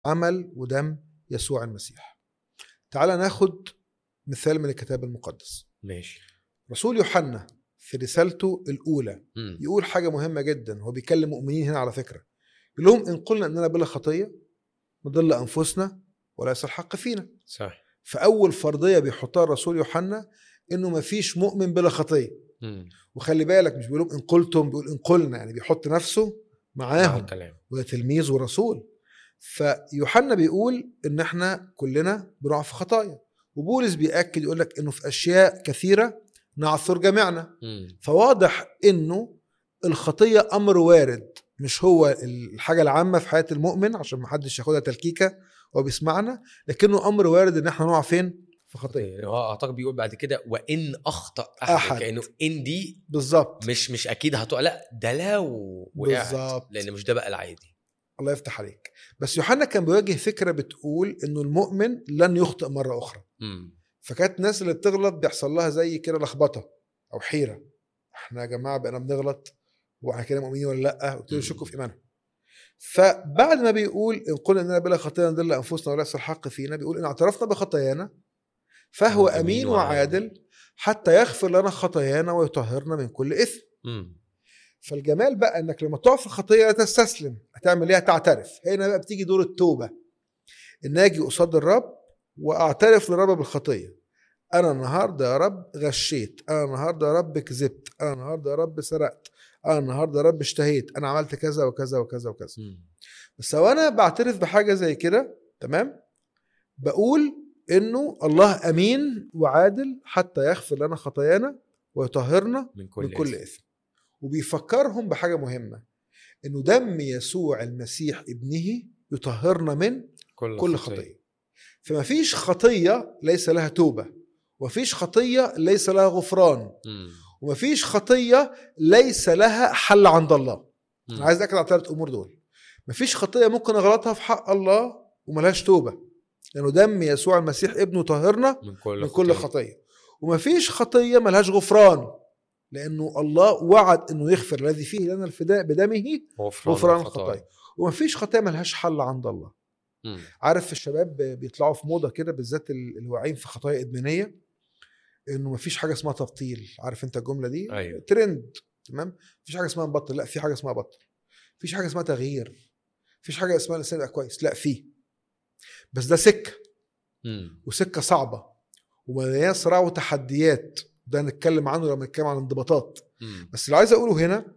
عمل ودم يسوع المسيح تعال ناخد مثال من الكتاب المقدس ماشي رسول يوحنا في رسالته الاولى مم. يقول حاجه مهمه جدا هو بيكلم مؤمنين هنا على فكره يقول لهم ان قلنا اننا بلا خطيه نضل انفسنا وليس الحق فينا صح فاول فرضيه بيحطها الرسول يوحنا انه ما فيش مؤمن بلا خطيه مم. وخلي بالك مش بيقول لهم ان قلتم بيقول ان قلنا يعني بيحط نفسه مع معاهم الكلام وده تلميذ ورسول فيوحنا بيقول ان احنا كلنا بنقع في خطايا وبولس بيأكد يقول لك انه في اشياء كثيره نعثر جميعنا مم. فواضح انه الخطيه امر وارد مش هو الحاجه العامه في حياه المؤمن عشان ما حدش ياخدها تلكيكه وهو بيسمعنا لكنه امر وارد ان احنا نقع فين في خطيه هو اعتقد بيقول بعد كده وان اخطا احد, أحد. كانه ان دي بالظبط مش مش اكيد هتقع لا ده لو وقعت بالظبط. لان مش ده بقى العادي الله يفتح عليك بس يوحنا كان بيواجه فكره بتقول انه المؤمن لن يخطئ مره اخرى مم. فكانت الناس اللي بتغلط بيحصل لها زي كده لخبطه او حيره احنا يا جماعه بقينا بنغلط واحنا كده مؤمنين ولا لا وابتدوا يشكوا في ايمانهم فبعد ما بيقول ان قلنا اننا بلا خطيه نضل انفسنا وليس الحق فينا بيقول ان اعترفنا بخطايانا فهو أمين امين وعادل. وعادل حتى يغفر لنا خطايانا ويطهرنا من كل اثم مم. فالجمال بقى انك لما تقع في الخطيه لا تستسلم هتعمل ايه هتعترف هنا بقى بتيجي دور التوبه ان اجي قصاد الرب واعترف للرب بالخطيه انا النهارده يا رب غشيت انا النهارده يا رب كذبت انا النهارده يا رب سرقت انا النهارده يا رب اشتهيت انا عملت كذا وكذا وكذا وكذا مم. بس لو انا بعترف بحاجه زي كده تمام بقول انه الله امين وعادل حتى يغفر لنا خطايانا ويطهرنا من كل من كل إثم. اثم وبيفكرهم بحاجه مهمه انه دم يسوع المسيح ابنه يطهرنا من كل, كل خطيه فما فيش خطيه ليس لها توبه ومفيش خطيه ليس لها غفران مم. ومفيش خطيه ليس لها حل عند الله مم. انا عايز اكد على الثلاث امور دول مفيش خطيه ممكن اغلطها في حق الله وملهاش توبه لانه دم يسوع المسيح ابنه طهرنا من كل من كل خطيه ومفيش خطيه ملهاش غفران لانه الله وعد انه يغفر الذي فيه لنا الفداء بدمه غفران, غفران الخطايا ومفيش خطيه ملهاش حل عند الله مم. عارف الشباب بيطلعوا في موضه كده بالذات ال- اللي واقعين في خطايا ادمانيه انه مفيش حاجه اسمها تبطيل عارف انت الجمله دي أيوة. ترند تمام مفيش حاجه اسمها نبطل لا في حاجه اسمها بطل مفيش حاجه اسمها تغيير مفيش حاجه اسمها الانسان يبقى كويس لا في بس ده سكه مم. وسكه صعبه ومليانه صراع وتحديات ده نتكلم عنه لما نتكلم عن انضباطات مم. بس اللي عايز اقوله هنا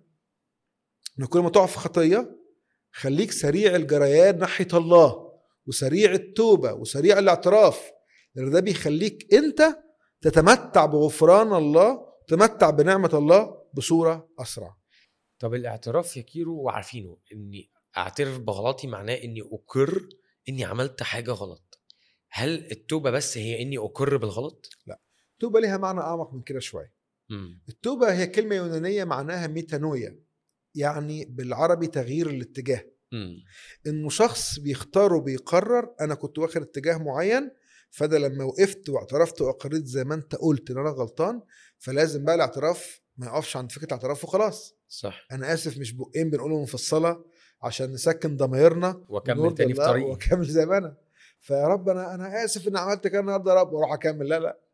ان كل ما تقع في خطيه خليك سريع الجريان ناحيه الله وسريع التوبه وسريع الاعتراف لان ده بيخليك انت تتمتع بغفران الله تتمتع بنعمه الله بصوره اسرع طب الاعتراف يا كيرو وعارفينه اني اعترف بغلطي معناه اني اقر اني عملت حاجه غلط هل التوبه بس هي اني اقر بالغلط التوبه ليها معنى اعمق من كده شويه مم. التوبه هي كلمه يونانيه معناها ميتانويا يعني بالعربي تغيير الاتجاه مم. انه شخص بيختار وبيقرر انا كنت واخد اتجاه معين فده لما وقفت واعترفت واقريت زي ما انت قلت ان انا غلطان فلازم بقى الاعتراف ما يقفش عند فكره الاعتراف وخلاص صح انا اسف مش بقين بنقولهم مفصله عشان نسكن ضمايرنا واكمل ونرضي تاني في الله طريقي واكمل زي ما انا فيا رب انا انا اسف ان عملت كده النهارده يا رب واروح اكمل لا لا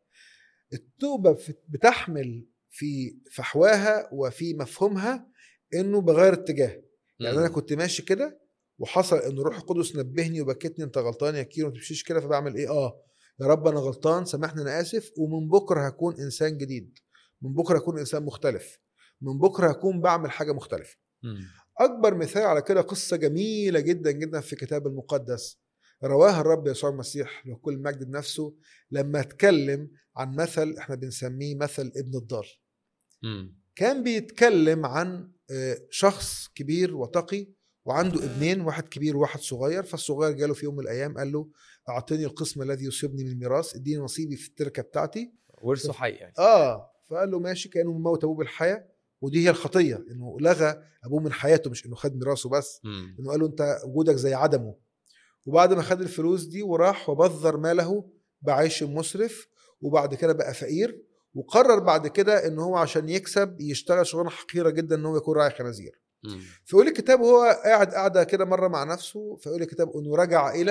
التوبه في- بتحمل في فحواها وفي مفهومها انه بغير اتجاه يعني انا مم. كنت ماشي كده وحصل ان الروح القدس نبهني وبكتني انت غلطان يا كيرو ما تمشيش كده فبعمل ايه اه يا رب انا غلطان سامحني انا اسف ومن بكره هكون انسان جديد من بكره هكون انسان مختلف من بكره هكون بعمل حاجه مختلفه مم. اكبر مثال على كده قصه جميله جدا جدا في الكتاب المقدس رواها الرب يسوع المسيح له كل المجد بنفسه لما اتكلم عن مثل احنا بنسميه مثل ابن الضال مم. كان بيتكلم عن آه، شخص كبير وتقي وعنده ابنين واحد كبير وواحد صغير فالصغير جاله في يوم من الايام قال له اعطني القسم الذي يصيبني من الميراث اديني نصيبي في التركه بتاعتي ورثه حي يعني اه فقال له ماشي كانه مموت ابوه بالحياه ودي هي الخطيه انه لغى ابوه من حياته مش انه خد ميراثه بس مم. انه قال له انت وجودك زي عدمه وبعد ما خد الفلوس دي وراح وبذر ماله بعيش مسرف وبعد كده بقى فقير وقرر بعد كده ان هو عشان يكسب يشتغل شغلانه حقيره جدا ان هو يكون راعي خنازير مم. فيقول الكتاب وهو قاعد قاعده كده مره مع نفسه فيقول الكتاب انه رجع الى